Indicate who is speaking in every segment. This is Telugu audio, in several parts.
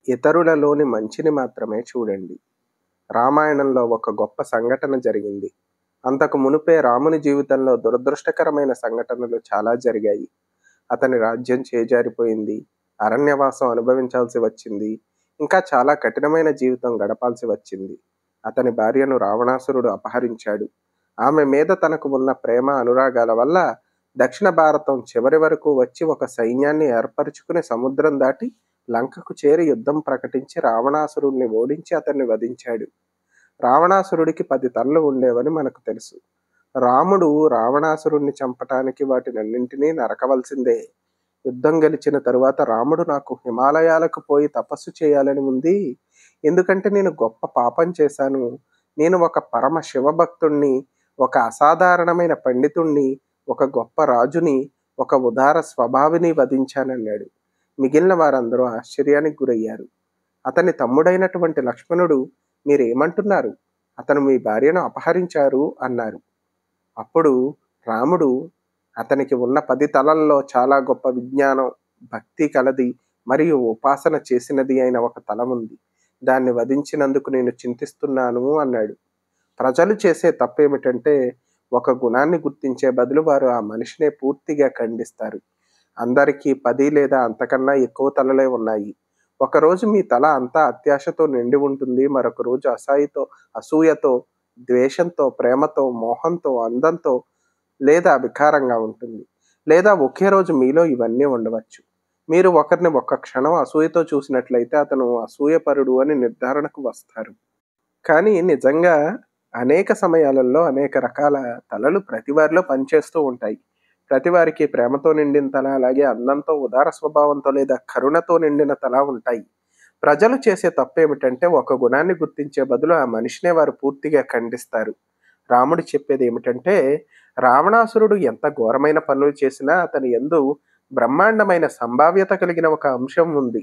Speaker 1: ఇతరులలోని మంచిని మాత్రమే చూడండి రామాయణంలో ఒక గొప్ప సంఘటన జరిగింది అంతకు మునుపే రాముని జీవితంలో దురదృష్టకరమైన సంఘటనలు చాలా జరిగాయి అతని రాజ్యం చేజారిపోయింది అరణ్యవాసం అనుభవించాల్సి వచ్చింది ఇంకా చాలా కఠినమైన జీవితం గడపాల్సి వచ్చింది అతని భార్యను రావణాసురుడు అపహరించాడు ఆమె మీద తనకు ఉన్న ప్రేమ అనురాగాల వల్ల దక్షిణ భారతం చివరి వరకు వచ్చి ఒక సైన్యాన్ని ఏర్పరచుకుని సముద్రం దాటి లంకకు చేరి యుద్ధం ప్రకటించి రావణాసురుడిని ఓడించి అతన్ని వధించాడు రావణాసురుడికి పది తలలు ఉండేవని మనకు తెలుసు రాముడు రావణాసురుణ్ణి చంపటానికి వాటినన్నింటినీ నరకవలసిందే యుద్ధం గెలిచిన తరువాత రాముడు నాకు హిమాలయాలకు పోయి తపస్సు చేయాలని ఉంది ఎందుకంటే నేను గొప్ప పాపం చేశాను నేను ఒక పరమ శివభక్తుణ్ణి ఒక అసాధారణమైన పండితుణ్ణి ఒక గొప్ప రాజుని ఒక ఉదార స్వభావిని వధించానన్నాడు మిగిలిన వారందరూ ఆశ్చర్యానికి గురయ్యారు అతని తమ్ముడైనటువంటి లక్ష్మణుడు మీరేమంటున్నారు అతను మీ భార్యను అపహరించారు అన్నారు అప్పుడు రాముడు అతనికి ఉన్న పది తలల్లో చాలా గొప్ప విజ్ఞానం భక్తి కలది మరియు ఉపాసన చేసినది అయిన ఒక తలం ఉంది దాన్ని వధించినందుకు నేను చింతిస్తున్నాను అన్నాడు ప్రజలు చేసే తప్పేమిటంటే ఒక గుణాన్ని గుర్తించే బదులు వారు ఆ మనిషినే పూర్తిగా ఖండిస్తారు అందరికీ పది లేదా అంతకన్నా ఎక్కువ తలలే ఉన్నాయి ఒకరోజు మీ తల అంతా అత్యాశతో నిండి ఉంటుంది మరొక రోజు అసాయితో అసూయతో ద్వేషంతో ప్రేమతో మోహంతో అందంతో లేదా వికారంగా ఉంటుంది లేదా ఒకే రోజు మీలో ఇవన్నీ ఉండవచ్చు మీరు ఒకరిని ఒక్క క్షణం అసూయతో చూసినట్లయితే అతను అసూయపరుడు అని నిర్ధారణకు వస్తారు కానీ నిజంగా అనేక సమయాలలో అనేక రకాల తలలు ప్రతి వారిలో పనిచేస్తూ ఉంటాయి ప్రతి వారికి ప్రేమతో నిండిన తల అలాగే అందంతో ఉదార స్వభావంతో లేదా కరుణతో నిండిన తల ఉంటాయి ప్రజలు చేసే తప్పేమిటంటే ఒక గుణాన్ని గుర్తించే బదులు ఆ మనిషినే వారు పూర్తిగా ఖండిస్తారు రాముడు చెప్పేది ఏమిటంటే రావణాసురుడు ఎంత ఘోరమైన పనులు చేసినా అతని ఎందు బ్రహ్మాండమైన సంభావ్యత కలిగిన ఒక అంశం ఉంది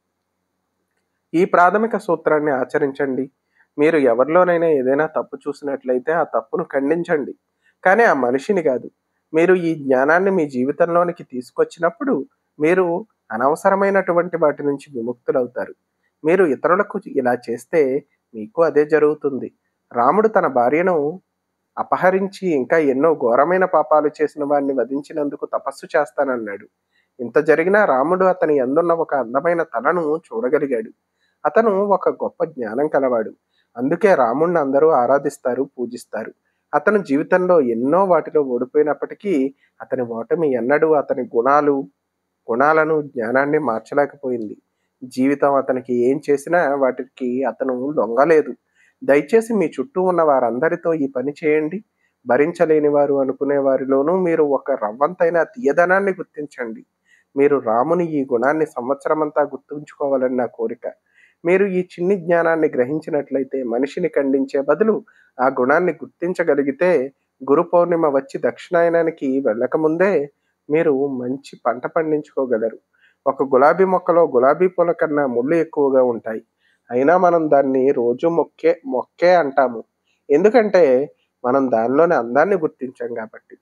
Speaker 1: ఈ ప్రాథమిక సూత్రాన్ని ఆచరించండి మీరు ఎవరిలోనైనా ఏదైనా తప్పు చూసినట్లయితే ఆ తప్పును ఖండించండి కానీ ఆ మనిషిని కాదు మీరు ఈ జ్ఞానాన్ని మీ జీవితంలోనికి తీసుకొచ్చినప్పుడు మీరు అనవసరమైనటువంటి వాటి నుంచి విముక్తులవుతారు మీరు ఇతరులకు ఇలా చేస్తే మీకు అదే జరుగుతుంది రాముడు తన భార్యను అపహరించి ఇంకా ఎన్నో ఘోరమైన పాపాలు చేసిన వారిని వధించినందుకు తపస్సు చేస్తానన్నాడు ఇంత జరిగినా రాముడు అతని అందున్న ఒక అందమైన తలను చూడగలిగాడు అతను ఒక గొప్ప జ్ఞానం కలవాడు అందుకే రాముణ్ణి అందరూ ఆరాధిస్తారు పూజిస్తారు అతను జీవితంలో ఎన్నో వాటిలో ఓడిపోయినప్పటికీ అతని ఓటమి ఎన్నడూ అతని గుణాలు గుణాలను జ్ఞానాన్ని మార్చలేకపోయింది జీవితం అతనికి ఏం చేసినా వాటికి అతను లొంగలేదు దయచేసి మీ చుట్టూ ఉన్న వారందరితో ఈ పని చేయండి భరించలేని వారు అనుకునే వారిలోనూ మీరు ఒక రవ్వంతైన తీయదనాన్ని గుర్తించండి మీరు రాముని ఈ గుణాన్ని సంవత్సరమంతా గుర్తుంచుకోవాలని నా కోరిక మీరు ఈ చిన్ని జ్ఞానాన్ని గ్రహించినట్లయితే మనిషిని ఖండించే బదులు ఆ గుణాన్ని గుర్తించగలిగితే గురు పౌర్ణిమ వచ్చి దక్షిణాయనానికి వెళ్ళకముందే మీరు మంచి పంట పండించుకోగలరు ఒక గులాబీ మొక్కలో గులాబీ పూల కన్నా ముళ్ళు ఎక్కువగా ఉంటాయి అయినా మనం దాన్ని రోజు మొక్కే మొక్కే అంటాము ఎందుకంటే మనం దానిలోని అందాన్ని గుర్తించాం కాబట్టి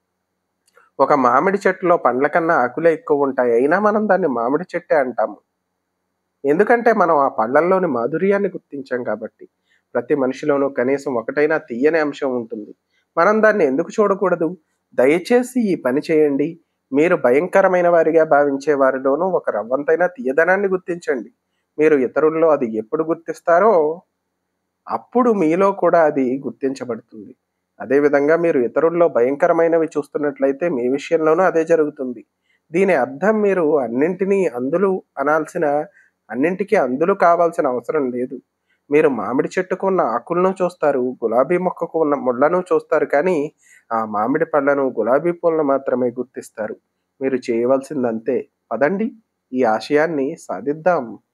Speaker 1: ఒక మామిడి చెట్టులో పండ్ల కన్నా ఆకులే ఎక్కువ ఉంటాయి అయినా మనం దాన్ని మామిడి చెట్టే అంటాము ఎందుకంటే మనం ఆ పళ్ళల్లోని మాధుర్యాన్ని గుర్తించాం కాబట్టి ప్రతి మనిషిలోనూ కనీసం ఒకటైనా తీయని అంశం ఉంటుంది మనం దాన్ని ఎందుకు చూడకూడదు దయచేసి ఈ పని చేయండి మీరు భయంకరమైన వారిగా భావించే వారిలోనూ ఒక రవ్వంతైనా తీయదనాన్ని గుర్తించండి మీరు ఇతరుల్లో అది ఎప్పుడు గుర్తిస్తారో అప్పుడు మీలో కూడా అది గుర్తించబడుతుంది అదేవిధంగా మీరు ఇతరుల్లో భయంకరమైనవి చూస్తున్నట్లయితే మీ విషయంలోనూ అదే జరుగుతుంది దీని అర్థం మీరు అన్నింటినీ అందులు అనాల్సిన అన్నింటికీ అందులు కావాల్సిన అవసరం లేదు మీరు మామిడి చెట్టుకు ఉన్న ఆకులను చూస్తారు గులాబీ మొక్కకు ఉన్న ముళ్ళను చూస్తారు కానీ ఆ మామిడి పళ్ళను గులాబీ పూలను మాత్రమే గుర్తిస్తారు మీరు చేయవలసిందంతే పదండి ఈ ఆశయాన్ని సాధిద్దాం